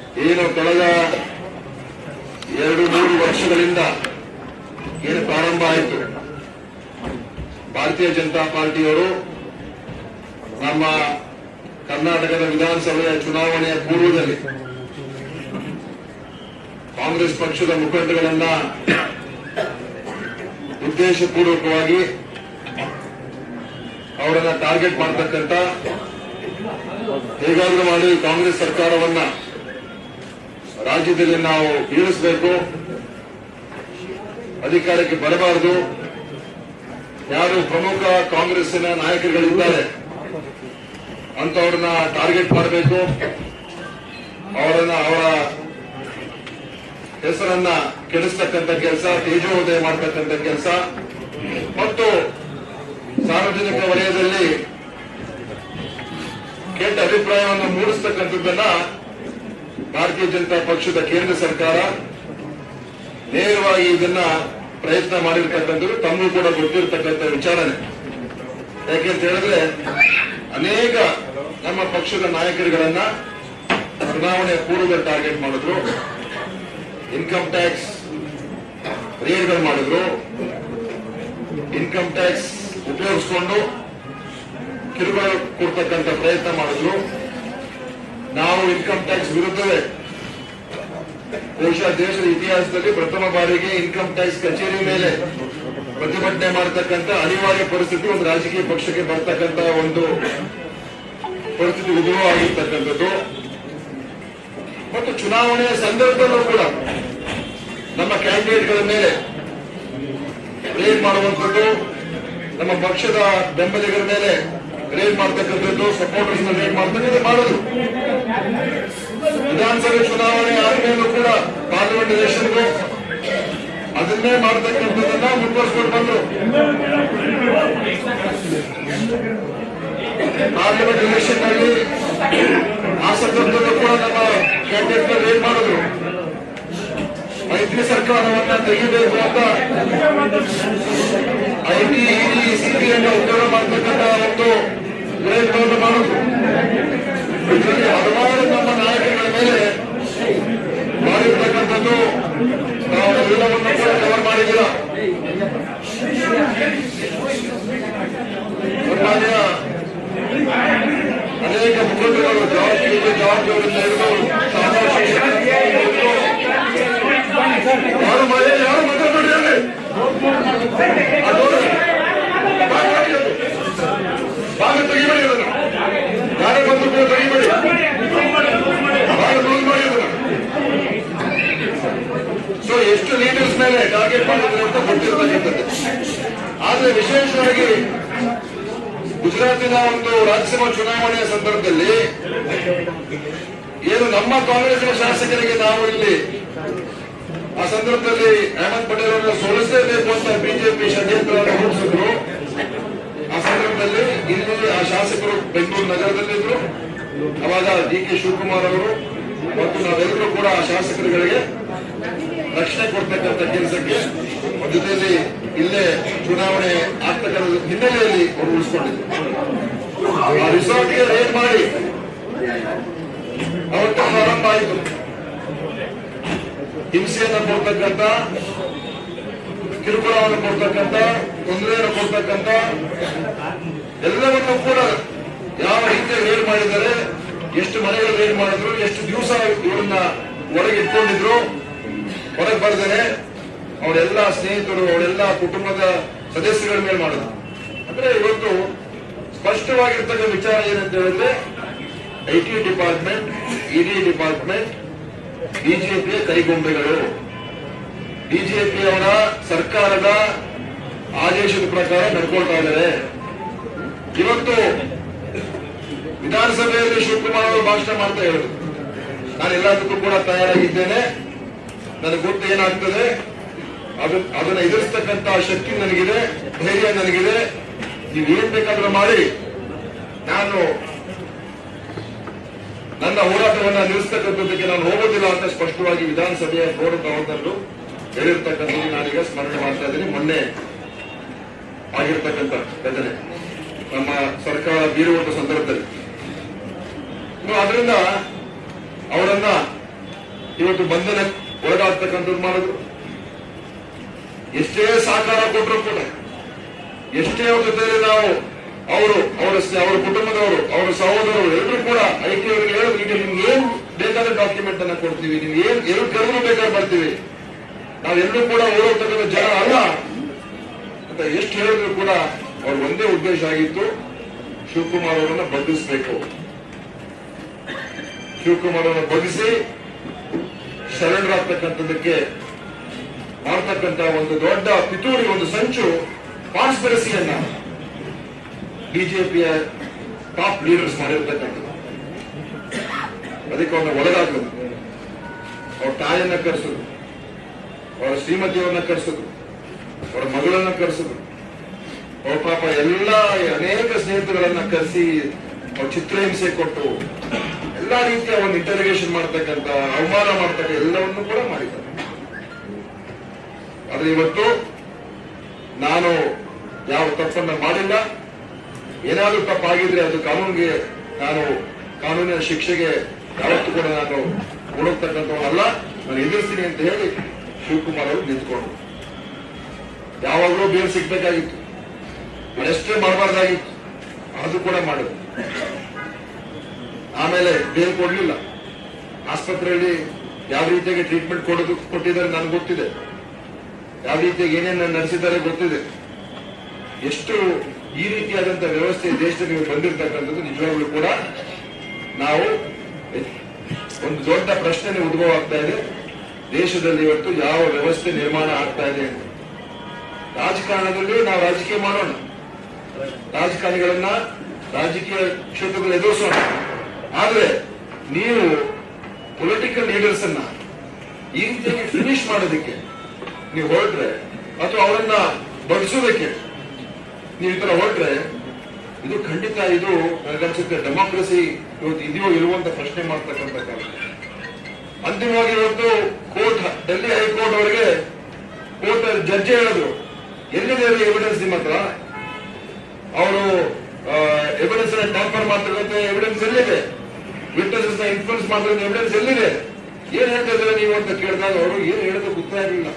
ಏನು ಕಳೆದ ಎರಡು ಮೂರು ವರ್ಷಗಳಿಂದ ಏನು ಪ್ರಾರಂಭ ಆಯಿತು ಭಾರತೀಯ ಜನತಾ ಪಾರ್ಟಿಯವರು ನಮ್ಮ ಕರ್ನಾಟಕದ ವಿಧಾನಸಭೆಯ ಚುನಾವಣೆಯ ಪೂರ್ವದಲ್ಲಿ ಕಾಂಗ್ರೆಸ್ ಪಕ್ಷದ ಮುಖಂಡಗಳನ್ನ ಉದ್ದೇಶಪೂರ್ವಕವಾಗಿ ಅವರನ್ನ ಟಾರ್ಗೆಟ್ ಮಾಡತಕ್ಕಂತ ಹೇಗಾದ್ರೂ ಮಾಡಿ ಕಾಂಗ್ರೆಸ್ ಸರ್ಕಾರವನ್ನ ರಾಜ್ಯದಲ್ಲಿ ನಾವು ಬೀಳಿಸಬೇಕು ಅಧಿಕಾರಕ್ಕೆ ಬರಬಾರದು ಯಾರು ಪ್ರಮುಖ ಕಾಂಗ್ರೆಸ್ಸಿನ ನಾಯಕರುಗಳಿದ್ದಾರೆ ಅಂತವ್ರನ್ನ ಟಾರ್ಗೆಟ್ ಮಾಡಬೇಕು ಅವರನ್ನ ಅವರ ಹೆಸರನ್ನ ಕೆಡಿಸ್ತಕ್ಕಂಥ ಕೆಲಸ ತೇಜೋದಯ ಮಾಡತಕ್ಕಂಥ ಕೆಲಸ ಮತ್ತು ಸಾರ್ವಜನಿಕ ವಲಯದಲ್ಲಿ ಕೆಟ್ಟ ಅಭಿಪ್ರಾಯವನ್ನು ಮೂಡಿಸ್ತಕ್ಕಂಥದ್ದನ್ನ ಭಾರತೀಯ ಜನತಾ ಪಕ್ಷದ ಕೇಂದ್ರ ಸರ್ಕಾರ ನೇರವಾಗಿ ಇದನ್ನ ಪ್ರಯತ್ನ ಮಾಡಿರ್ತಕ್ಕಂಥದ್ದು ತಮಗೂ ಕೂಡ ಗೊತ್ತಿರತಕ್ಕಂಥ ವಿಚಾರನೆ ಯಾಕೆಂತ ಹೇಳಿದ್ರೆ ಅನೇಕ ನಮ್ಮ ಪಕ್ಷದ ನಾಯಕರುಗಳನ್ನ ಚುನಾವಣೆ ಪೂರ್ವದಲ್ಲಿ ಟಾರ್ಗೆಟ್ ಮಾಡಿದ್ರು ಇನ್ಕಮ್ ಟ್ಯಾಕ್ಸ್ ರೇಡ್ಗಳು ಮಾಡಿದ್ರು ಇನ್ಕಮ್ ಟ್ಯಾಕ್ಸ್ ಉಪಯೋಗಿಸ್ಕೊಂಡು ಕಿರುಕುಳ ಕೊಡ್ತಕ್ಕಂಥ ಪ್ರಯತ್ನ ಮಾಡಿದ್ರು ನಾವು ಇನ್ಕಮ್ ಟ್ಯಾಕ್ಸ್ ವಿರುದ್ಧವೇ ಬಹುಶಃ ದೇಶದ ಇತಿಹಾಸದಲ್ಲಿ ಪ್ರಥಮ ಬಾರಿಗೆ ಇನ್ಕಮ್ ಟ್ಯಾಕ್ಸ್ ಕಚೇರಿ ಮೇಲೆ ಪ್ರತಿಭಟನೆ ಮಾಡತಕ್ಕಂಥ ಅನಿವಾರ್ಯ ಪರಿಸ್ಥಿತಿ ಒಂದು ರಾಜಕೀಯ ಪಕ್ಷಕ್ಕೆ ಬರ್ತಕ್ಕಂಥ ಒಂದು ಪರಿಸ್ಥಿತಿ ಉದ್ಭವ ಆಗಿರ್ತಕ್ಕಂಥದ್ದು ಮತ್ತು ಚುನಾವಣೆಯ ಸಂದರ್ಭದಲ್ಲೂ ಕೂಡ ನಮ್ಮ ಕ್ಯಾಂಡಿಡೇಟ್ಗಳ ಮೇಲೆ ರೇಡ್ ಮಾಡುವಂಥದ್ದು ನಮ್ಮ ಪಕ್ಷದ ಬೆಂಬಲಿಗರ ಮೇಲೆ ರೇಡ್ ಮಾಡ್ತಕ್ಕಂಥದ್ದು ಸಪೋರ್ಟರ್ಸ್ ರೇಡ್ ಮಾಡ್ತಕ್ಕಂಥದ್ದು ಮಾಡೋದು ವಿಧಾನಸಭೆ ಚುನಾವಣೆ ಆದ್ಮೇಲೂ ಕೂಡ ಪಾರ್ಲಿಮೆಂಟ್ ಎಲೆಕ್ಷನ್ಗೂ ಅದನ್ನೇ ಮಾಡ್ತಕ್ಕಂಥದ್ದನ್ನ ಮುಂದುವರ್ಸ್ಕೊಂಡು ಬಂದ್ರು ಪಾರ್ಲಿಮೆಂಟ್ ಎಲೆಕ್ಷನ್ ನಲ್ಲಿ ಆ ಸಂದರ್ಭದಲ್ಲೂ ಕೂಡ ನಮ್ಮ ಕ್ಯಾಂಡಿಡೇಟ್ ರೇಡ್ ಮಾಡಿದ್ರು ಮೈತ್ರಿ ಸರ್ಕಾರವನ್ನ ತೆಗಿಬೇಕು ಅಂತ ಐಟಿ ಇಡಿ ಸಿಬಿಐನ ಉದ್ಯೋಗ ಮಾಡತಕ್ಕಂಥ ಒಂದು ಪ್ರಯತ್ನವನ್ನು ಮಾಡಿದ್ರು ಇದರಲ್ಲಿ ಹಲವಾರು ನಮ್ಮ ನಾಯಕರ ಮೇಲೆ ಮಾಡಿರ್ತಕ್ಕಂಥದ್ದು ನಾವು ಎಲ್ಲವನ್ನು ಕೂಡ ಕವರ್ ಮಾಡಿದಿಲ್ಲ ಸನ್ಮಾನ್ಯ ಅನೇಕ ಮುಖಂಡರು ಜಾರ್ಜ್ ಕೆ ಜಾರ್ಜ್ ಅವರಿಂದ ಹಿಡಿದು ಸಾಮಾಜಿಕ ಯಾರು ಮಾಡಿ ಯಾರು ಮಾತಾಡ್ಬೇಡಿ ಅಲ್ಲಿ ಅದು ಭಾಗ ಮಾಡಿ ಅದು. ಭಾಗ ತೆಗಿಬೇಡಿ ಅದನ್ನು ಯಾರೇ ಬಂದ್ರು ಕೂಡ ತೆಗಿಬೇಡಿ ಭಾಗ ಕ್ಲೋಸ್ ಮಾಡಿ ಅದನ್ನು ಸೊ ಎಷ್ಟು ಲೀಡರ್ಸ್ ಮೇಲೆ ಟಾರ್ಗೆಟ್ ಮಾಡಿದ್ರೆ ಅಂತ ಗೊತ್ತಿರ್ತಕ್ಕಂಥದ್ದು ಆದ್ರೆ ವಿಶೇಷವಾಗಿ ಗುಜರಾತಿನ ಒಂದು ರಾಜ್ಯಸಭಾ ಚುನಾವಣೆಯ ಸಂದರ್ಭದಲ್ಲಿ ಏನು ನಮ್ಮ ಕಾಂಗ್ರೆಸ್ನ ಶಾಸಕರಿಗೆ ನಾವು ಇಲ್ಲಿ ಆ ಸಂದರ್ಭದಲ್ಲಿ ಅಹಮದ್ ಪಟೇಲ್ ಅವರನ್ನು ಸೋಲಿಸಲೇಬೇಕು ಅಂತ ಬಿಜೆಪಿ ಷಡ್ಯಂತ್ರವನ್ನು ರೂಪಿಸಿದ್ರು ಆ ಸಂದರ್ಭದಲ್ಲಿ ಇಲ್ಲಿ ಆ ಶಾಸಕರು ಬೆಂಗಳೂರು ನಗರದಲ್ಲಿದ್ರು ಅವಾಗ ಡಿ ಕೆ ಶಿವಕುಮಾರ್ ಅವರು ಮತ್ತು ನಾವೆಲ್ಲರೂ ಕೂಡ ಆ ಶಾಸಕರುಗಳಿಗೆ ರಕ್ಷಣೆ ಕೊಡ್ತಕ್ಕಂಥ ಕೆಲಸಕ್ಕೆ ಜೊತೆಯಲ್ಲಿ ಇಲ್ಲೇ ಚುನಾವಣೆ ಆಗ್ತಕ್ಕಂಥ ಹಿನ್ನೆಲೆಯಲ್ಲಿ ಅವರು ಉಳಿಸ್ಕೊಂಡಿದ್ರು ಆ ರಿಸಾರ್ಟ್ಗೆ ರೇಟ್ ಮಾಡಿ ಅವತ್ತು ಪ್ರಾರಂಭ ಆಯಿತು ಹಿಂಸೆಯನ್ನು ಕೊಡ್ತಕ್ಕಂಥ ಕಿರುಕುಳವನ್ನು ಕೊಡ್ತಕ್ಕಂಥ ತೊಂದರೆಯನ್ನು ಕೊಡ್ತಕ್ಕಂಥ ಎಲ್ಲವನ್ನೂ ಕೂಡ ಯಾವ ರೀತಿ ರೇಡ್ ಮಾಡಿದ್ದಾರೆ ಎಷ್ಟು ಮನೆಗಳು ರೇಡ್ ಮಾಡಿದ್ರು ಎಷ್ಟು ದಿವಸ ಇವರನ್ನ ಹೊರಗೆ ಇಟ್ಕೊಂಡಿದ್ರು ಹೊರಗೆ ಬರ್ದೇನೆ ಅವರೆಲ್ಲ ಸ್ನೇಹಿತರು ಅವರೆಲ್ಲ ಕುಟುಂಬದ ಸದಸ್ಯಗಳ ಮೇಲೆ ಮಾಡಿದ್ರು ಅಂದ್ರೆ ಇವತ್ತು ಸ್ಪಷ್ಟವಾಗಿರ್ತಕ್ಕಂಥ ವಿಚಾರ ಏನಂತ ಹೇಳಿದ್ರೆ I T department ED department ಬಿಜೆಪಿಯ ಕೈಗೊಂಬೆಗಳು ಬಿಜೆಪಿಯವರ ಸರ್ಕಾರದ ಆದೇಶದ ಪ್ರಕಾರ ನಡ್ಕೊಳ್ತಾ ಇದ್ದಾರೆ ಇವತ್ತು ವಿಧಾನಸಭೆಯಲ್ಲಿ ಶಿವಕುಮಾರ್ ಅವರು ಭಾಷಣ ಮಾಡ್ತಾ ಹೇಳಿದ್ರು ನಾನು ಎಲ್ಲದಕ್ಕೂ ಕೂಡ ತಯಾರಾಗಿದ್ದೇನೆ ನನಗೆ ಗೊತ್ತು ಏನಾಗ್ತದೆ ಅದು ಅದನ್ನ ಎದುರಿಸ್ತಕ್ಕಂತ ಶಕ್ತಿ ನನಗಿದೆ ಧೈರ್ಯ ನನಗಿದೆ ನೀವು ಏನ್ ಬೇಕಾದ್ರೂ ಮಾಡಿ ನಾನು ನನ್ನ ಹೋರಾಟವನ್ನ ನಿಲ್ಲಿಸ್ತಕ್ಕಂಥದ್ದಕ್ಕೆ ನಾನು ಹೋಗೋದಿಲ್ಲ ಅಂತ ಸ್ಪಷ್ಟವಾಗಿ ವಿಧಾನಸಭೆಯ ಪ್ರೋಟೋಕಾಲ್ನಲ್ಲೂ ಹೇಳಿರ್ತಕ್ಕಂಥದ್ದು ನಾನೀಗ ಸ್ಮರಣೆ ಮಾಡ್ತಾ ಇದ್ದೀನಿ ಮೊನ್ನೆ ಆಗಿರ್ತಕ್ಕಂಥ ಘಟನೆ ನಮ್ಮ ಸರ್ಕಾರ ಬೀರುವಂತ ಸಂದರ್ಭದಲ್ಲಿ ಇನ್ನು ಅದರಿಂದ ಅವರನ್ನ ಇವತ್ತು ಬಂಧನ ಒಳಗಾಗ್ತಕ್ಕಂಥದ್ದು ಮಾಡಿದ್ರು ಎಷ್ಟೇ ಸಹಕಾರ ಕೊಟ್ಟರು ಕೂಡ ಎಷ್ಟೇ ಅವ್ರ ಜೊತೆಯಲ್ಲಿ ನಾವು ಅವರು ಅವರ ಸ- ಅವರ ಕುಟುಂಬದವರು ಅವರ ಸಹೋದರರು ಎಲ್ಲರೂ ಕೂಡ ಐ ಟಿ ಅವರಿಗೆ ಹೇಳಿದ್ರು ಈಗ ನಿಮ್ಗೆ ಏನ್ ಬೇಕಾದ ಡಾಕ್ಯುಮೆಂಟ್ ಅನ್ನ ಕೊಡ್ತೀವಿ ನಿಮ್ಗೆ ಏನ್ ಎಲ್ಲಿ ಕರೆದ್ರು ಬೇಕಾದ್ರೆ ಬರ್ತೀವಿ ನಾವೆಲ್ಲರೂ ಕೂಡ ಓಡೋಗ್ತಕ್ಕಂಥ ಜನ ಅಲ್ಲ ಅಂತ ಎಷ್ಟು ಹೇಳಿದ್ರು ಕೂಡ ಅವ್ರ ಒಂದೇ ಉದ್ದೇಶ ಆಗಿತ್ತು ಶಿವಕುಮಾರ್ ಅವರನ್ನ ಬಂಧಿಸಬೇಕು ಶಿವಕುಮಾರ್ ಅವರನ್ನ ಬಂಧಿಸಿ ಶರಣರಾಗ್ತಕ್ಕಂಥದ್ದಕ್ಕೆ ಮಾಡ್ತಕ್ಕಂಥ ಒಂದು ದೊಡ್ಡ ಪಿತೂರಿ ಒಂದು ಸಂಚು ಕಾನ್ಸ್ಪಿರಸಿಯನ್ನ ಬಿಜೆಪಿಯ ಟಾಪ್ ಲೀಡರ್ಸ್ ಮಾಡಿರ್ತಕ್ಕಂಥದ್ದು ಅದಕ್ಕೆ ಅವನ್ನ ಒಳಗಾಗೋದು ಅವ್ರ ತಾಯಿಯನ್ನ ಕರೆಸೋದು ಅವರ ಶ್ರೀಮತಿಯವರನ್ನ ಕರೆಸೋದು ಅವರ ಮಗಳನ್ನ ಕರೆಸೋದು ಅವ್ರ ಪಾಪ ಎಲ್ಲ ಅನೇಕ ಸ್ನೇಹಿತರನ್ನ ಕರೆಸಿ ಅವ್ರ ಚಿತ್ರಹಿಂಸೆ ಕೊಟ್ಟು ಎಲ್ಲಾ ರೀತಿಯ ಒಂದು ಇಂಟರ್ಗೇಷನ್ ಮಾಡ್ತಕ್ಕಂಥ ಅವಮಾನ ಮಾಡ್ತಕ್ಕ ಎಲ್ಲವನ್ನು ಕೂಡ ಮಾಡಿದ್ದಾರೆ ಆದ್ರೆ ಇವತ್ತು ನಾನು ಯಾವ ತಪ್ಪನ್ನ ಮಾಡಿಲ್ಲ ಏನಾದ್ರೂ ತಪ್ಪಾಗಿದ್ರೆ ಅದು ಕಾನೂನಿಗೆ ನಾನು ಕಾನೂನಿನ ಶಿಕ್ಷೆಗೆ ಯಾವತ್ತೂ ಕೂಡ ನಾನು ಕೊಡೋಗ್ತಕ್ಕಂಥವನ್ನಲ್ಲ ನಾನು ಎದುರಿಸ್ತೀನಿ ಅಂತ ಹೇಳಿ ಶಿವಕುಮಾರ್ ಅವರು ನಿಂತ್ಕೊಂಡ್ರು ಯಾವಾಗಲೂ ಬೇರೆ ಸಿಗ್ಬೇಕಾಗಿತ್ತು ಅಷ್ಟೇ ಮಾಡಬಾರ್ದಾಗಿತ್ತು ಅದು ಕೂಡ ಮಾಡಿದ್ರು ಆಮೇಲೆ ಬೇಲ್ ಕೊಡ್ಲಿಲ್ಲ ಆಸ್ಪತ್ರೆಯಲ್ಲಿ ಯಾವ ರೀತಿಯಾಗಿ ಟ್ರೀಟ್ಮೆಂಟ್ ಕೊಡೋದು ಕೊಟ್ಟಿದ್ದಾರೆ ನನಗೆ ಗೊತ್ತಿದೆ ಯಾವ ರೀತಿಯಾಗಿ ಏನೇನು ನಡೆಸಿದ್ದಾರೆ ಗೊತ್ತಿದೆ ಎಷ್ಟು ಈ ರೀತಿಯಾದಂತ ವ್ಯವಸ್ಥೆ ದೇಶದಲ್ಲಿ ನೀವು ಬಂದಿರತಕ್ಕಂಥದ್ದು ನಿಜವಾಗ್ಲೂ ಕೂಡ ನಾವು ಒಂದು ದೊಡ್ಡ ಪ್ರಶ್ನೆ ಉದ್ಭವ ಆಗ್ತಾ ಇದೆ ದೇಶದಲ್ಲಿ ಇವತ್ತು ಯಾವ ವ್ಯವಸ್ಥೆ ನಿರ್ಮಾಣ ಆಗ್ತಾ ಇದೆ ಅಂತ ರಾಜಕಾರಣದಲ್ಲಿ ನಾವು ರಾಜಕೀಯ ಮಾಡೋಣ ರಾಜಕಾರಣಿಗಳನ್ನ ರಾಜಕೀಯ ಕ್ಷೇತ್ರದಲ್ಲಿ ಎದುರಿಸೋಣ ಆದ್ರೆ ನೀವು ಪೊಲಿಟಿಕಲ್ ಲೀಡರ್ಸ್ ಅನ್ನ ಈ ರೀತಿಯಾಗಿ ಫಿನಿಶ್ ಮಾಡೋದಕ್ಕೆ ನೀವು ಹೊರಟ್ರೆ ಅಥವಾ ಅವರನ್ನ ಬಡಿಸೋದಕ್ಕೆ ನೀವು ಈ ತರ ಹೊರಟ್ರೆ ಇದು ಖಂಡಿತ ಇದು ನನಗನ್ಸುತ್ತೆ ಡೆಮಾಕ್ರಸಿ ಇವತ್ತು ಇದೆಯೋ ಇಲ್ವೋ ಅಂತ ಪ್ರಶ್ನೆ ಮಾಡ್ತಕ್ಕಂಥ ಕಾಲ ಅಂತಿಮವಾಗಿ ಇವತ್ತು ಕೋರ್ಟ್ ಡೆಲ್ಲಿ ಹೈಕೋರ್ಟ್ ಅವರಿಗೆ ಕೋರ್ಟ್ ಜಡ್ಜಿ ಹೇಳಿದ್ರು ಎಲ್ಲಿದೆ ಎವಿಡೆನ್ಸ್ ನಿಮ್ಮ ಹತ್ರ ಅವರು ಎವಿಡೆನ್ಸ್ ಟ್ಯಾಂಪರ್ ಮಾಡ್ತಕ್ಕಂಥ ಎವಿಡೆನ್ಸ್ ಎಲ್ಲಿದೆ ವಿಟ್ನೆಸಸ್ ಇನ್ಫ್ಲೂಯೆನ್ಸ್ ಮಾಡ್ತಕ್ಕಂಥ ಎವಿಡೆನ್ಸ್ ಎಲ್ಲಿದೆ ಏನ್ ಹೇಳ್ತಾ ಇದ್ದಾರೆ ನೀವು ಅಂತ ಕೇಳಿದಾಗ ಅವರು ಏನ್ ಹೇಳೋದು ಗೊತ್ತಾಗಲಿಲ್ಲ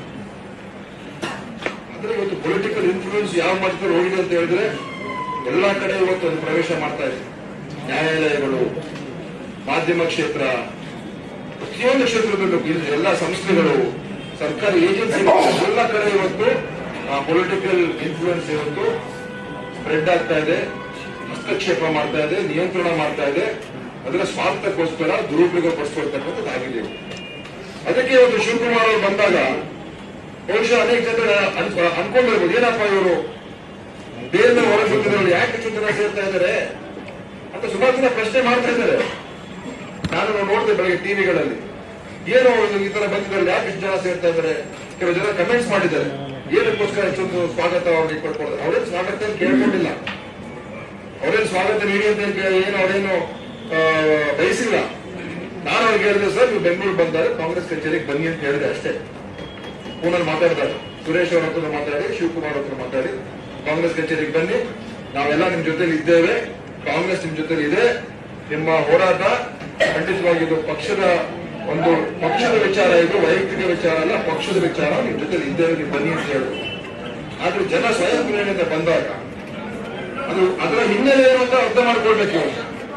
ಅಂದ್ರೆ ಇವತ್ತು ಪೊಲಿಟಿಕಲ್ ಇನ್ಫ್ಲೂಯೆನ್ಸ್ ಯಾವ ಮಟ್ಟದಲ್ಲಿ ಹೋಗಿದೆ ಅಂತ ಹೇಳಿದ್ರೆ ಎಲ್ಲಾ ಕಡೆ ಇವತ್ತು ಅದು ಪ್ರವೇಶ ಮಾಡ್ತಾ ಇದೆ ನ್ಯಾಯಾಲಯಗಳು ಮಾಧ್ಯಮ ಕ್ಷೇತ್ರ ಪ್ರತಿಯೊಂದು ಕ್ಷೇತ್ರದಲ್ಲೂ ಇಲ್ಲಿ ಎಲ್ಲ ಸಂಸ್ಥೆಗಳು ಸರ್ಕಾರಿ ಏಜೆನ್ಸಿಗಳು ಎಲ್ಲ ಕಡೆ ಇವತ್ತು ಪೊಲಿಟಿಕಲ್ ಇನ್ಫ್ಲೂಯೆನ್ಸ್ ಇವತ್ತು ಸ್ಪ್ರೆಡ್ ಆಗ್ತಾ ಇದೆ ಹಸ್ತಕ್ಷೇಪ ಮಾಡ್ತಾ ಇದೆ ನಿಯಂತ್ರಣ ಮಾಡ್ತಾ ಇದೆ ಅದರ ಸ್ವಾರ್ಥಕ್ಕೋಸ್ಕರ ದುರುಪಯೋಗ ಪಡಿಸ್ಕೊಳ್ತಕ್ಕಂಥದ್ದು ಆಗಿದೆ ಇವತ್ತು. ಅದಕ್ಕೆ ಇವತ್ತು ಶಿವಕುಮಾರ್ ಅವರು ಬಂದಾಗ ಬಹುಶಃ ಅನೇಕ ಜನ ಅನ್ಕೊ- ಅನ್ಕೊಂಡಿರ್ಬೋದು ಏನಪ್ಪ ಇವರು ಬೇರೆ ಹೊರಗೆ ಬಂದಿರೋರು ಯಾಕೆ ಇಷ್ಟು ಜನ ಸೇರ್ತಾ ಇದ್ದಾರೆ ಅಂತ ಸುಮಾರು ಜನ ಪ್ರಶ್ನೆ ಮಾಡ್ತಾ ಇದ್ದಾರೆ ನಾನು ನೋಡಿದೆ ಬೆಳಗ್ಗೆ ಟಿವಿಗಳಲ್ಲಿ ಏನು ಇದು ಈ ತರ ಬಂದಿದ್ದಾರೆ ಯಾಕೆ ಇಷ್ಟು ಜನ ಸೇರ್ತಾ ಇದ್ದಾರೆ ಕೆಲವು ಜನ ಕಮೆಂಟ್ಸ್ ಮಾಡಿದ್ದಾರೆ ಏನಕ್ಕೋಸ್ಕರ ಇಷ್ಟೊಂದು ಸ್ವಾಗತ ಅವ್ರಿಗೆ ಕೊಡ್ಕೊಡ್ತಾರೆ ಅವ್ರೇನು ಸ್ವಾಗತ ಅಂತ ಕೇಳ್ಕೊಂಡಿಲ್ಲ ಅವ್ರೇನು ಸ್ವಾಗತ ನೀಡಿ ಅಂತ ಏನ್ ಕೇಳಿ- ಏನು ಅವ್ರೇನು ಆ, ಬಯಸಿಲ್ಲ ನಾನು ಅವ್ರಿಗೆ ಹೇಳಿದೆ ಸರ್ ನೀವು ಬೆಂಗಳೂರು ಬಂದಾಗ ಕಾಂಗ್ರೆಸ್ ಕಚೇರಿಗೆ ಬನ್ನಿ ಅಂತ ಹೇಳಿದೆ ಅಷ್ಟೇ ಫೋನಲ್ಲಿ ಮಾತಾಡ್ತಾರೆ ಸುರೇಶ್ ಅವ್ರ ಹತ್ರ ಮಾತಾಡಿ ಶಿವಕುಮಾರ್ ಹತ್ರ ಮಾತಾಡಿ ಕಾಂಗ್ರೆಸ್ ಕಚೇರಿಗೆ ಬನ್ನಿ ನಾವೆಲ್ಲ ನಿಮ್ ಜೊತೆಲಿ ಇದ್ದೇವೆ ಕಾಂಗ್ರೆಸ್ ನಿಮ್ ಜೊತೆಲಿ ಇದೆ ನಿಮ್ಮ ಹೋರಾಟ ಖಂಡಿತವಾಗಿ ಇದು ಪಕ್ಷದ ಒಂದು ಪಕ್ಷದ ವಿಚಾರ ಇದು ವೈಯಕ್ತಿಕ ವಿಚಾರ ಅಲ್ಲ ಪಕ್ಷದ ವಿಚಾರ ನಿಮ್ ಜೊತೆಲಿ ಇದ್ದೇವೆ ನೀವು ಬನ್ನಿ ಅಂತ ಹೇಳಿದ್ರು ಆದ್ರೆ ಜನ ಸ್ವಯಂ ಪ್ರೇರಣೆಯಿಂದ ಬಂದಾಗ ಅದು ಅದರ ಹಿನ್ನೆಲೆ ಏನು ಅಂತ ಅರ್ಥ ಮಾಡ್ಕೊಳ್ಬೇಕು ಇವಾಗ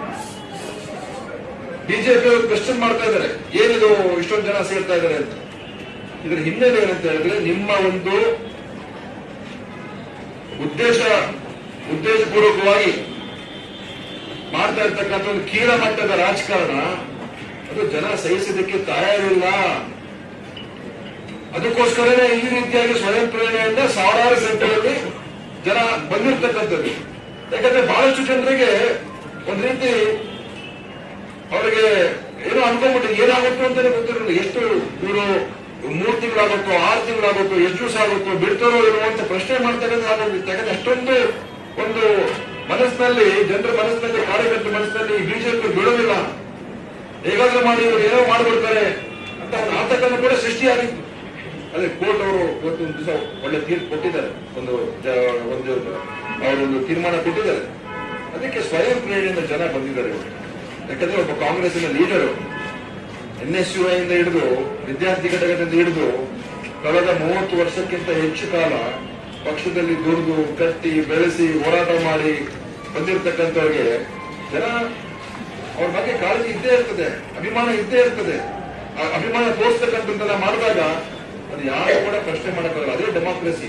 ಬಿಜೆಪಿ ಅವರು ಕ್ವಶನ್ ಮಾಡ್ತಾ ಇದ್ದಾರೆ ಏನಿದು ಇಷ್ಟೊಂದು ಜನ ಸೇರ್ತಾ ಇದ್ದಾರೆ ಅಂತ ಇದರ ಹಿನ್ನೆಲೆ ಏನಂತ ಹೇಳಿದ್ರೆ ನಿಮ್ಮ ಒಂದು ಉದ್ದೇಶ ಉದ್ದೇಶಪೂರ್ವಕವಾಗಿ ಮಾಡ್ತಾ ಇರ್ತಕ್ಕಂಥ ಒಂದು ಕೀಳ ಮಟ್ಟದ ರಾಜಕಾರಣ ಅದು ಜನ ಸಹಿಸೋದಕ್ಕೆ ತಯಾರಿಲ್ಲ ಅದಕ್ಕೋಸ್ಕರನೇ ಈ ರೀತಿಯಾಗಿ ಸ್ವಯಂ ಪ್ರೇರಣೆಯಿಂದ ಸಾವಿರಾರು ಸಂಖ್ಯೆಯಲ್ಲಿ ಜನ ಬಂದಿರ್ತಕ್ಕಂಥದ್ದು ಯಾಕಂದ್ರೆ ಬಹಳಷ್ಟು ಜನರಿಗೆ ಒಂದ್ ರೀತಿ ಅವರಿಗೆ ಏನೋ ಅನ್ಕೊಂಡ್ಬಿಟ್ಟು ಏನಾಗುತ್ತೋ ಅಂತಾನೆ ಗೊತ್ತಿರಲಿಲ್ಲ ಎಷ್ಟು ಇವರು ಮೂರ್ ತಿಂಗಳಾಗುತ್ತೋ ಆರು ತಿಂಗಳಾಗುತ್ತೋ ಎಷ್ಟು ದಿವಸ ಆಗುತ್ತೋ ಬಿಡ್ತಾರೋ ಏನೋ ಅಂತ ಪ್ರಶ್ನೆ ಮಾಡ್ತಕ್ಕಂಥ ಆಗೋಗಿತ್ತು ಯಾಕಂದ್ರೆ ಅಷ್ಟೊಂದು ಒಂದು ಮನಸ್ಸಿನಲ್ಲಿ ಜನರ ಮನಸ್ಸಿನಲ್ಲಿ ಕಾರ್ಯಕರ್ತರ ಮನಸ್ಸಿನಲ್ಲಿ ಬಿಜೆಪಿ ಬಿಡೋದಿಲ್ಲ ಹೇಗಾದ್ರೂ ಮಾಡಿ ಇವರು ಏನೋ ಮಾಡ್ಬಿಡ್ತಾರೆ ಅಂತ ಒಂದು ಆತಂಕನೂ ಕೂಡ ಸೃಷ್ಟಿಯಾಗಿತ್ತು ಅದೇ ಕೋರ್ಟ್ ಅವರು ಇವತ್ತು ಒಂದು ದಿವಸ ಒಳ್ಳೆ ತೀರ್ಪು ಕೊಟ್ಟಿದ್ದಾರೆ ಒಂದು ಜ- ಒಂದು ಅವರೊಂದು ತೀರ್ಮಾನ ಕೊಟ್ಟಿದ್ದಾರೆ ಅದಕ್ಕೆ ಸ್ವಯಂ ಪ್ರೇರಣೆಯಿಂದ ಜನ ಬಂದಿದ್ದಾರೆ ಇವತ್ತು. ಯಾಕಂದ್ರೆ ಒಬ್ಬ ಕಾಂಗ್ರೆಸ್ಸಿನ ಲೀಡರು ಎನ್ ಎಸ್ ಯು ಇಂದ ಹಿಡಿದು ವಿದ್ಯಾರ್ಥಿ ಘಟಕದಿಂದ ಹಿಡಿದು ಕಳೆದ ಮೂವತ್ತು ವರ್ಷಕ್ಕಿಂತ ಹೆಚ್ಚು ಕಾಲ ಪಕ್ಷದಲ್ಲಿ ದುಡಿದು ಕಟ್ಟಿ ಬೆಳೆಸಿ ಹೋರಾಟ ಮಾಡಿ ಬಂದಿರತಕ್ಕಂಥವ್ರಿಗೆ ಜನ ಅವ್ರ ಬಗ್ಗೆ ಕಾಳಜಿ ಇದ್ದೇ ಇರ್ತದೆ ಅಭಿಮಾನ ಇದ್ದೇ ಇರ್ತದೆ ಆ ಅಭಿಮಾನ ತೋರಿಸ್ತಕ್ಕಂಥದ್ದನ್ನ ಮಾಡಿದಾಗ ಅದು ಯಾರು ಕೂಡ ಪ್ರಶ್ನೆ ಮಾಡಕ್ಕಾಗಲ್ಲ ಅದೇ ಡೆಮಾಕ್ರಸಿ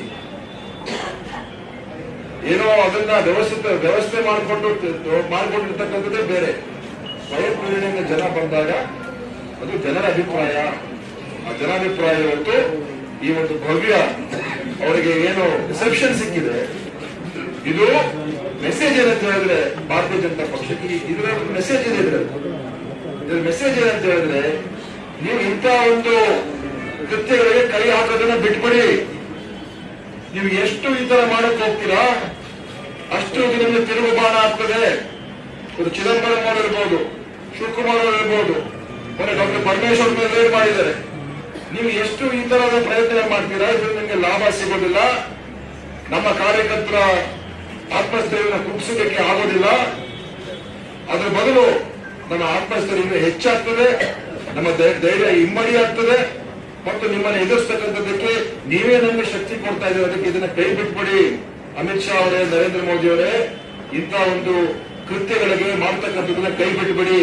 ಏನೋ ಅದನ್ನ ವ್ಯವಸ್ಥಿತ ವ್ಯವಸ್ಥೆ ಮಾಡಿಕೊಂಡು ಮಾಡಿಕೊಂಡಿರ್ತಕ್ಕಂಥದ್ದೇ ಬೇರೆ ಸ್ವಯಂ ಪ್ರೇರಣೆಯಿಂದ ಜನ ಬಂದಾಗ ಅದು ಜನರ ಅಭಿಪ್ರಾಯ ಆ ಜನಾಭಿಪ್ರಾಯ ಹೊರತು ಈ ಒಂದು ಭವ್ಯ ಅವರಿಗೆ ಏನು ರಿಸೆಪ್ಷನ್ ಸಿಕ್ಕಿದೆ ಇದು ಮೆಸೇಜ್ ಏನಂತ ಹೇಳಿದ್ರೆ ಭಾರತೀಯ ಜನತಾ ಪಕ್ಷಕ್ಕೆ ಈ- ಇದರ ಮೆಸೇಜ್ ಇದೆ ಇದರಲ್ಲಿ ಇದ್ರ ಮೆಸೇಜ್ ಏನಂತ ಹೇಳಿದ್ರೆ ನೀವು ಇಂಥ ಒಂದು ಕೃತ್ಯಗಳಿಗೆ ಕೈ ಹಾಕೋದನ್ನ ಬಿಟ್ಬಿಡಿ ನೀವು ಎಷ್ಟು ಈ ತರ ಮಾಡಕ್ ಹೋಗ್ತೀರಾ ಅಷ್ಟು ಇದು ನಿಮಗೆ ತಿರುಗು ಬಾಣ ಆಗ್ತದೆ ಇದು ಚಿದಂಬರಂ ಅವರು ಇರ್ಬೋದು ಶಿವಕುಮಾರ್ ಅವರು ಇರ್ಬೋದು ಮೊನ್ನೆ ಡಾಕ್ಟರ್ ಪರಮೇಶ್ವರ್ ಮೇಲೆ ರೇಡ್ ಮಾಡಿದ್ದಾರೆ ನೀವು ಎಷ್ಟು ಈ ತರದ ಪ್ರಯತ್ನ ಮಾಡ್ತೀರಾ ಇದು ನಿಮಗೆ ಲಾಭ ಸಿಗೋದಿಲ್ಲ ನಮ್ಮ ಕಾರ್ಯಕರ್ತರ ಆತ್ಮಸ್ಥೈರ್ಯವನ್ನು ಕುಗ್ಸೋದಕ್ಕೆ ಆಗೋದಿಲ್ಲ ಅದ್ರ ಬದಲು ನಮ್ಮ ಆತ್ಮಸ್ಥೈರ್ಯ ಇನ್ನೂ ಹೆಚ್ಚಾಗ್ತದೆ ನಮ್ಮ ಧೈ- ಧೈರ್ಯ ಇಮ್ಮಡಿ ಆಗ್ತದೆ ಮತ್ತು ನಿಮ್ಮನ್ನು ಎದುರಿಸ್ತಕ್ಕಂಥದ್ದಕ್ಕೆ ನೀವೇ ನಮಗೆ ಶಕ್ತಿ ಕೊಡ್ತಾ ಇದ್ದೀರ ಅದಕ್ಕೆ ಇದನ್ನ ಕೈ ಬಿಟ್ಬಿಡಿ ಅಮಿತ್ ಶಾ ಅವರೇ ನರೇಂದ್ರ ಮೋದಿ ಅವರೇ ಇಂಥ ಒಂದು ಕೃತ್ಯಗಳಿಗೆ ಮಾಡ್ತಕ್ಕಂಥದ್ದನ್ನ ಕೈ ಬಿಟ್ಬಿಡಿ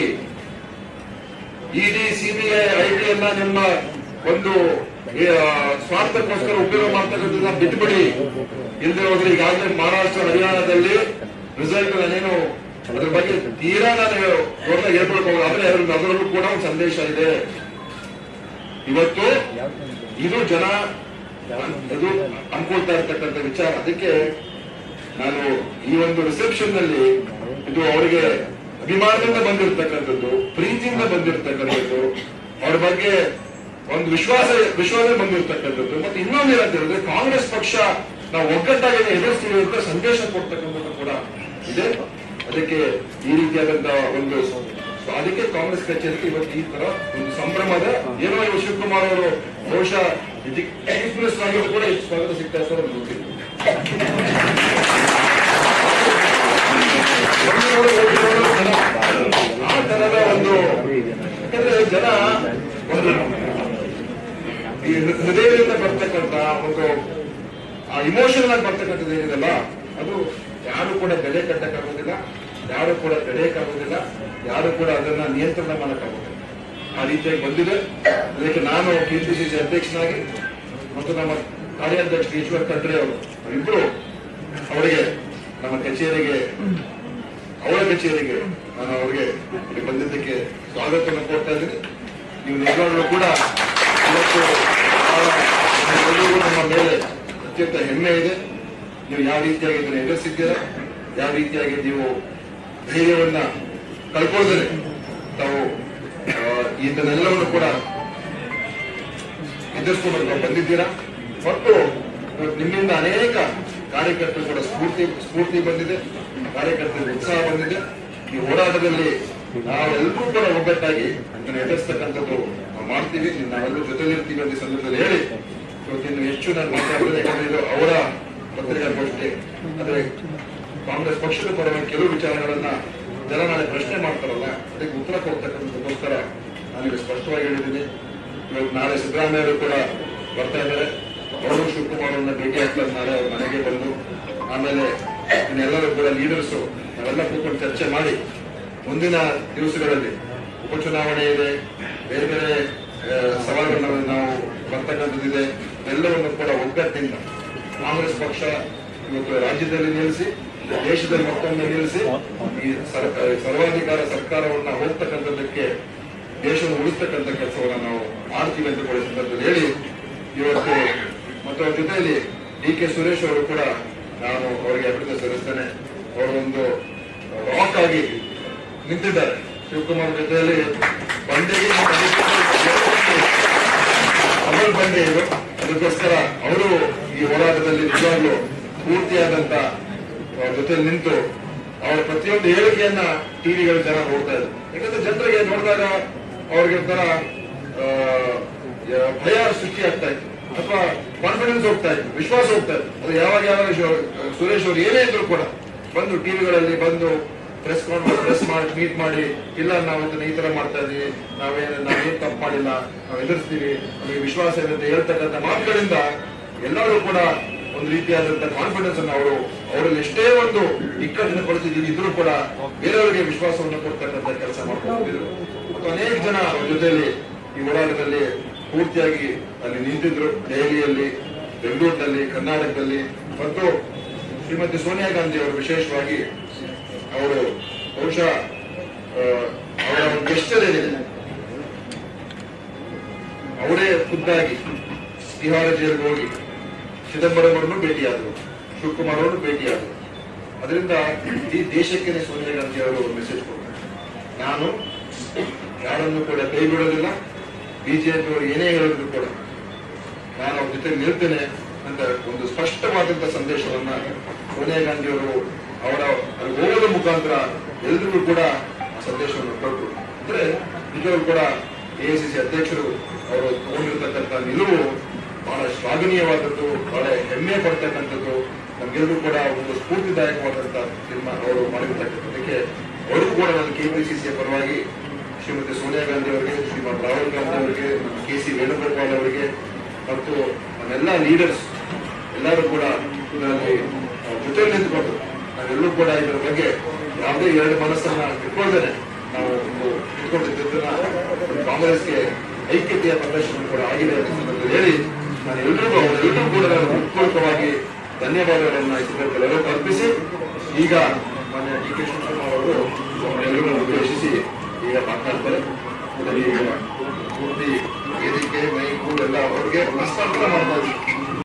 ಇಡಿ ಸಿಬಿಐ ಐಟಿ ಅನ್ನ ನಿಮ್ಮ ಒಂದು ಆ, ಸ್ವಾರ್ಥಕ್ಕೋಸ್ಕರ ಉಪಯೋಗ ಮಾಡ್ತಕ್ಕಂಥದ್ದನ್ನ ಬಿಟ್ಬಿಡಿ ಇಲ್ಲದೆ ಹೋದ್ರೆ ಈಗಾಗಲೇ ಮಹಾರಾಷ್ಟ್ರ ಹರಿಯಾಣದಲ್ಲಿ ರಿಸಲ್ಟ್ ನಾನೇನು ಅದ್ರ ಬಗ್ಗೆ ತೀರಾ ನಾನು ದೊಡ್ಡದಾಗಿ ಹೇಳ್ಕೊಳಕ್ ಹೋಗಲ್ಲ ಆದ್ರೆ ಅದ್ರ- ಅದರಲ್ಲೂ ಕೂಡ ಒಂದು ಸಂದೇಶ ಇದೆ ಇವತ್ತು ಇದು ಜನ ಇದು ಅನ್ಕೊಳ್ತಾ ಇರ್ತಕ್ಕಂಥ ವಿಚಾರ ಅದಕ್ಕೆ ನಾನು ಈ ಒಂದು ರಿಸೆಪ್ಷನ್ ನಲ್ಲಿ ಇದು ಅವರಿಗೆ ಅಭಿಮಾನದಿಂದ ಬಂದಿರತಕ್ಕಂಥದ್ದು ಪ್ರೀತಿಯಿಂದ ಬಂದಿರತಕ್ಕಂಥದ್ದು ಅವ್ರ ಬಗ್ಗೆ ಒಂದು ವಿಶ್ವಾಸ ವಿಶ್ವಾಸ ಬಂದಿರತಕ್ಕಂಥದ್ದು ಮತ್ತೆ ಇನ್ನೊಂದು ಏನಂತ ಹೇಳಿದ್ರೆ ಕಾಂಗ್ರೆಸ್ ಪಕ್ಷ ನಾವು ಒಗ್ಗಟ್ಟಾಗಿ ಎದುರಿಸ್ತೀವಿ ಅಂತ ಸಂದೇಶ ಕೊಡ್ತಕ್ಕಂಥದ್ದು ಕೂಡ ಇದೆ ಅದಕ್ಕೆ ಈ ರೀತಿಯಾದಂತಹ ಒಂದು ಅದಕ್ಕೆ ಕಾಂಗ್ರೆಸ್ ಕಚೇರಿಗೆ ಇವತ್ತು ಈ ತರ ಒಂದು ಸಂಭ್ರಮದ ಏನೋ ಇವರು ಶಿವಕುಮಾರ್ ಅವರು ಬಹುಶಃ ಚೀಫ್ ಮಿನಿಸ್ಟರ್ ಆಗಿದ್ರು ಕೂಡ ಹೆಚ್ಚು ಸ್ವಾಗತ ಸಿಗ್ತಾ ಸರ್ ನಮ್ಗೆ ಗೊತ್ತಿಲ್ಲ. ಬಂದವರು, ಹೋಗಿದವರು ಜನ. ಆ ತರದ ಒಂದು ಯಾಕಂದ್ರೆ ಜನ ಒಂದು ಈ ಹೃ- ಹೃದಯದಿಂದ ಬರ್ತಕ್ಕಂಥ ಒಂದು ಆ ಇಮೋಷನ್ ಆಗಿ ಬರ್ತಕ್ಕಂಥದ್ದು ಏನಿದೆಲ್ಲ ಅದು ಯಾರು ಕೂಡ ಬೆಲೆ ಕಟ್ಟಕ್ಕಾಗೋದಿಲ್ಲ ಯಾರು ಕೂಡ ತಡೆಯಕ್ಕಾಗೋದಿಲ್ಲ ಯಾರು ಕೂಡ ಅದನ್ನ ನಿಯಂತ್ರಣ ಮಾಡಕ್ಕಾಗೋದಿಲ್ಲ ಆ ರೀತಿಯಾಗಿ ಬಂದಿದೆ ಅದಕ್ಕೆ ನಾನು ಕೆಪಿಸಿಸಿ ಅಧ್ಯಕ್ಷನಾಗಿ ಮತ್ತು ನಮ್ಮ ಕಾರ್ಯಾಧ್ಯಕ್ಷ ಈಶ್ವರ್ ಖಂಡ್ರೆ ಅವರು ಇಬ್ಬರು ಅವರಿಗೆ ನಮ್ಮ ಕಚೇರಿಗೆ ಅವರ ಕಚೇರಿಗೆ ನಾನು ಅವರಿಗೆ ಇಲ್ಲಿ ಬಂದಿದ್ದಕ್ಕೆ ಸ್ವಾಗತವನ್ನು ಕೊಡ್ತಾ ಇದ್ದೀನಿ ನೀವು ನಿಜವಾಗ್ಲೂ ಕೂಡ ಇವತ್ತು ಬಹಳ ನಿಮ್ಮೆಲ್ಲರಿಗೂ ನಮ್ಮ ಮೇಲೆ ಅತ್ಯಂತ ಹೆಮ್ಮೆ ಇದೆ ನೀವು ಯಾವ ರೀತಿಯಾಗಿ ಇದನ್ನು ಎದುರಿಸಿದ್ದೀರಾ ಯಾವ ರೀತಿಯಾಗಿ ನೀವು ಧೈರ್ಯವನ್ನ ಕಳ್ಕೊಳ್ದರೆ ತಾವು ಆ, ಇದನ್ನೆಲ್ಲವನ್ನು ಕೂಡ ಎದುರಿಸ್ಕೊಂಡು ತಾವು ಬಂದಿದ್ದೀರಾ ಮತ್ತು ಇವತ್ತು ನಿಮ್ಮಿಂದ ಅನೇಕ ಕಾರ್ಯಕರ್ತರು ಕೂಡ ಸ್ಫೂರ್ತಿ ಸ್ಫೂರ್ತಿ ಬಂದಿದೆ ಕಾರ್ಯಕರ್ತರಿಗೆ ಉತ್ಸಾಹ ಬಂದಿದೆ ಈ ಹೋರಾಟದಲ್ಲಿ ನಾವೆಲ್ಲರೂ ಕೂಡ ಒಗ್ಗಟ್ಟಾಗಿ ಇದನ್ನು ಎದುರಿಸ್ತಕ್ಕಂಥದ್ದು ನಾವು ಮಾಡ್ತೀವಿ ನಾವೆಲ್ಲರೂ ಜೊತೆಲಿರ್ತೀವಿ ಅಂತ ಈ ಸಂದರ್ಭದಲ್ಲಿ ಹೇಳಿ ಇವತ್ತು ಇನ್ನು ಹೆಚ್ಚು ನಾನು ಮಾತಾಡಿದ್ರೆ ಯಾಕಂದ್ರೆ ಇದು ಅವರ ಪತ್ರಿಕಾಗೋಷ್ಠಿ ಅಂದ್ರೆ ಕಾಂಗ್ರೆಸ್ ಪಕ್ಷದ ಪರವಾಗಿ ಕೆಲವು ವಿಚಾರಗಳನ್ನ ಜನ ನಾಳೆ ಪ್ರಶ್ನೆ ಮಾಡ್ತಾರಲ್ಲ ಅದಕ್ಕೆ ಉತ್ತರ ಕೊಡ್ತಕ್ಕಂಥದ್ದಕ್ಕೋಸ್ಕರ ನಾನೀಗ ಸ್ಪಷ್ಟವಾಗಿ ಹೇಳಿದ್ದೀನಿ ಇವತ್ತು ನಾಳೆ ಸಿದ್ದರಾಮಯ್ಯ ಅವರು ಕೂಡ ಬರ್ತಾ ಇದ್ದಾರೆ ಅವರು ಶಿವಕುಮಾರ್ ಅವ್ರನ್ನ ಭೇಟಿ ಆಗ್ತಾರೆ ನಾಳೆ ಅವ್ರ ಮನೆಗೆ ಬಂದು ಆಮೇಲೆ ಇನ್ನೆಲ್ಲರೂ ಕೂಡ ಲೀಡರ್ಸು ನಾವೆಲ್ಲ ಕೂತ್ಕೊಂಡು ಚರ್ಚೆ ಮಾಡಿ ಮುಂದಿನ ದಿವಸಗಳಲ್ಲಿ ಉಪಚುನಾವಣೆ ಇದೆ ಬೇರೆ ಬೇರೆ ಆ, ಸವಾಲುಗಳನ್ನ ನಾವು ಬರ್ತಕ್ಕಂಥದ್ದಿದೆ ಎಲ್ಲವನ್ನು ಕೂಡ ಒಗ್ಗಟ್ಟಿನಿಂದ ಕಾಂಗ್ರೆಸ್ ಪಕ್ಷ ಇವತ್ತು ರಾಜ್ಯದಲ್ಲಿ ನಿಲ್ಲಿಸಿ ದೇಶದಲ್ಲಿ ಮತ್ತೊಮ್ಮೆ ನಿಲ್ಲಿಸಿ ಈ ಸರ್ಕಾರ ಸರ್ವಾಧಿಕಾರ ಸರ್ಕಾರವನ್ನ ಹೋಗ್ತಕ್ಕಂಥದ್ದಕ್ಕೆ ದೇಶವನ್ನು ಉಳಿಸ್ತಕ್ಕಂಥ ಕೆಲಸವನ್ನ ನಾವು ಮಾಡ್ತೀವಿ ಅಂತ ಕೂಡ ಈ ಸಂದರ್ಭದಲ್ಲಿ ಹೇಳಿ ಇವತ್ತು ಮತ್ತು ಅವ್ರ ಜೊತೆಯಲ್ಲಿ ಡಿ ಕೆ ಸುರೇಶ್ ಅವರು ಕೂಡ ನಾನು ಅವರಿಗೆ ಅಭಿವೃದ್ಧಿ ಸಲ್ಲಿಸ್ತೇನೆ ಅವರು ಒಂದು ರಾಕ್ ಆಗಿ ನಿಂತಿದ್ದಾರೆ ಶಿವಕುಮಾರ್ ಜೊತೆಯಲ್ಲಿ ಬಂಡೆಗೆ ಅಮಲ್ ಬಂಡೆ ಇದು ಅದಕ್ಕೋಸ್ಕರ ಅವರು ಈ ಹೋರಾಟದಲ್ಲಿ ನಿಜವಾಗ್ಲೂ ಪೂರ್ತಿಯಾದಂತ ಅವ್ರ ಜೊತೆ ನಿಂತು ಅವರ ಪ್ರತಿಯೊಂದು ಹೇಳಿಕೆಯನ್ನ ಟಿವಿಗಳ ಜನ ನೋಡ್ತಾ ಇದ್ದಾರೆ ಯಾಕಂದ್ರೆ ಜನರಿಗೆ ನೋಡಿದಾಗ ಅವ್ರಿಗೆ ಒಂಥರ ಆ, ಯ- ಭಯ ಸೃಷ್ಟಿ ಆಗ್ತಾ ಇತ್ತು ಅಥವಾ ಕಾನ್ಫಿಡೆನ್ಸ್ ಹೋಗ್ತಾ ಇತ್ತು ವಿಶ್ವಾಸ ಹೋಗ್ತಾ ಇತ್ತು ಅದು ಯಾವಾಗ ಯಾವಾಗ ಶೋ- ಸುರೇಶ್ ಅವರು ಏನೇ ಇದ್ರು ಕೂಡ ಬಂದು ಟಿವಿಗಳಲ್ಲಿ ಬಂದು ಪ್ರೆಸ್ ಪ್ರೆಸ್ ಮಾಡಿ ಮೀಟ್ ಮಾಡಿ ಇಲ್ಲ ನಾವು ಇದನ್ನ ಈ ತರ ಮಾಡ್ತಾ ಇದೀವಿ ನಾವೇನು ನಾವೇನ್ ತಪ್ಪು ಮಾಡಿಲ್ಲ ನಾವು ಎದುರಿಸ್ತೀವಿ ನಮಗೆ ವಿಶ್ವಾಸ ಇದೆ ಅಂತ ಹೇಳ್ತಕ್ಕಂಥ ಮಾತುಗಳಿಂದ ಎಲ್ಲರೂ ಕೂಡ ಒಂದು ರೀತಿಯಾದಂತಹ ಕಾನ್ಫಿಡೆನ್ಸ್ ಅನ್ನು ಅವರು ಅವರಲ್ಲಿ ಎಷ್ಟೇ ಒಂದು ಇಕ್ಕಟ್ಟಿನ ಪರಿಸ್ಥಿತಿ ಇದ್ರೂ ಕೂಡ ಬೇರೆಯವರಿಗೆ ವಿಶ್ವಾಸವನ್ನು ಕೊಡ್ತಕ್ಕಂಥ ಕೆಲಸ ಮಾಡ್ಕೊಂಡು ಹೋಗಿದ್ರು ಮತ್ತು ಅನೇಕ ಜನ ಅವ್ರ ಜೊತೆಯಲ್ಲಿ ಈ ಹೋರಾಟದಲ್ಲಿ ಪೂರ್ತಿಯಾಗಿ ಅಲ್ಲಿ ನಿಂತಿದ್ರು ದೆಹಲಿಯಲ್ಲಿ ಬೆಂಗಳೂರಿನಲ್ಲಿ ಕರ್ನಾಟಕದಲ್ಲಿ ಮತ್ತು ಶ್ರೀಮತಿ ಸೋನಿಯಾ ಗಾಂಧಿ ಅವರು ವಿಶೇಷವಾಗಿ ಅವರು ಬಹುಶಃ ಆ, ಅವರ ಒಂದು ಗೆಸ್ಟರ್ ಏನಿದೆ ಅವರೇ ಖುದ್ದಾಗಿ ತಿಹಾರ ಜೈಲಿಗೆ ಹೋಗಿ ಚಿದಂಬರಂ ಅವರನ್ನು ಭೇಟಿಯಾದರು ಶಿವಕುಮಾರ್ ಅವರನ್ನು ಭೇಟಿಯಾದರು ಅದರಿಂದ ಇಡೀ ದೇಶಕ್ಕೆ ಸೋನಿಯಾ ಗಾಂಧಿ ಅವರು ಒಂದು ಮೆಸೇಜ್ ಕೊಡ್ತಾರೆ ನಾನು ಯಾರನ್ನು ಕೂಡ ಕೈ ಬಿಡೋದಿಲ್ಲ ಬಿಜೆಪಿ ಅವರು ಏನೇ ಹೇಳಿದ್ರು ಕೂಡ ನಾನು ಅವ್ರ ಜೊತೆ ನಿಲ್ತೇನೆ ಅಂತ ಒಂದು ಸ್ಪಷ್ಟವಾದಂತಹ ಸಂದೇಶವನ್ನ ಸೋನಿಯಾ ಗಾಂಧಿ ಅವರು ಅವರ ಅಲ್ಲಿ ಹೋಗೋದ ಮುಖಾಂತರ ಎಲ್ರಿಗೂ ಕೂಡ ಆ ಸಂದೇಶವನ್ನು ಕೊಟ್ಟರು ಅಂದ್ರೆ ನಿಜವಾಗ್ಲೂ ಕೂಡ ಎಐಸಿಸಿ ಅಧ್ಯಕ್ಷರು ಅವರು ತಗೊಂಡಿರ್ತಕ್ಕಂಥ ನಿಲುವು ಬಹಳ ಶ್ಲಾಘನೀಯವಾದದ್ದು ಬಹಳ ಹೆಮ್ಮೆ ಪಡ್ತಕ್ಕಂಥದ್ದು ನಮ್ಗೆಲ್ಲರೂ ಕೂಡ ಒಂದು ಸ್ಫೂರ್ತಿದಾಯಕವಾದಂತ ತೀರ್ಮಾನ ಅವರು ಮಾಡಿರ್ತಕ್ಕಂಥದ್ದಕ್ಕೆ ಅವರಿಗೂ ಕೂಡ ನಾನು ಕೆಪಿಸಿಸಿಯ ಪರವಾಗಿ ಶ್ರೀಮತಿ ಸೋನಿಯಾ ಗಾಂಧಿ ಅವರಿಗೆ ಶ್ರೀಮತಿ ರಾಹುಲ್ ಗಾಂಧಿ ಅವರಿಗೆ ಕೆ ಸಿ ವೇಣುಗೋಪಾಲ್ ಅವರಿಗೆ ಮತ್ತು ನಮ್ಮೆಲ್ಲ ಲೀಡರ್ಸ್ ಎಲ್ಲರೂ ಕೂಡ ಇದರಲ್ಲಿ ಜೊತೆ ನಿಂತ್ಕೊಂಡು ನಾವೆಲ್ಲರೂ ಕೂಡ ಇದರ ಬಗ್ಗೆ ಯಾವುದೇ ಎರಡು ಮನಸ್ಸನ್ನ ಇಟ್ಕೊಳ್ದೇನೆ ನಾವು ಒಂದು ಇಟ್ಕೊಂಡಿದ್ದನ್ನ ಕಾಂಗ್ರೆಸ್ಗೆ ಐಕ್ಯತೆಯ ಪ್ರದರ್ಶನ ಕೂಡ ಆಗಿದೆ ಅಂತ ಸಂದರ್ಭದಲ್ಲಿ ಹೇಳಿ ನಾನು ಎಲ್ರಿಗೂ ಅವರೆಲ್ಲರೂ ಕೂಡ ನಾನು ಹೃತ್ಪೂರ್ವಕವಾಗಿ ಧನ್ಯವಾದಗಳನ್ನ ಈ ಸಂದರ್ಭದಲ್ಲಿ ಅರ್ಪಿಸಿ ಈಗ ಮಾನ್ಯ ಡಿ ಕೆ ಶಿವಕುಮಾರ್ ಅವರು ಅವರೆಲ್ಲರೂ ಉದ್ದೇಶಿಸಿ ಈಗ ಮಾತನಾಡ್ತಾರೆ ಇದರಲ್ಲಿ ಈಗ ಪೂರ್ತಿ ವೇದಿಕೆ ಮೈಕು ಎಲ್ಲ ಅವರಿಗೆ ಹಸ್ತಾಂತರ ಮಾಡ್ತಾ ಇದ್ದೀವಿ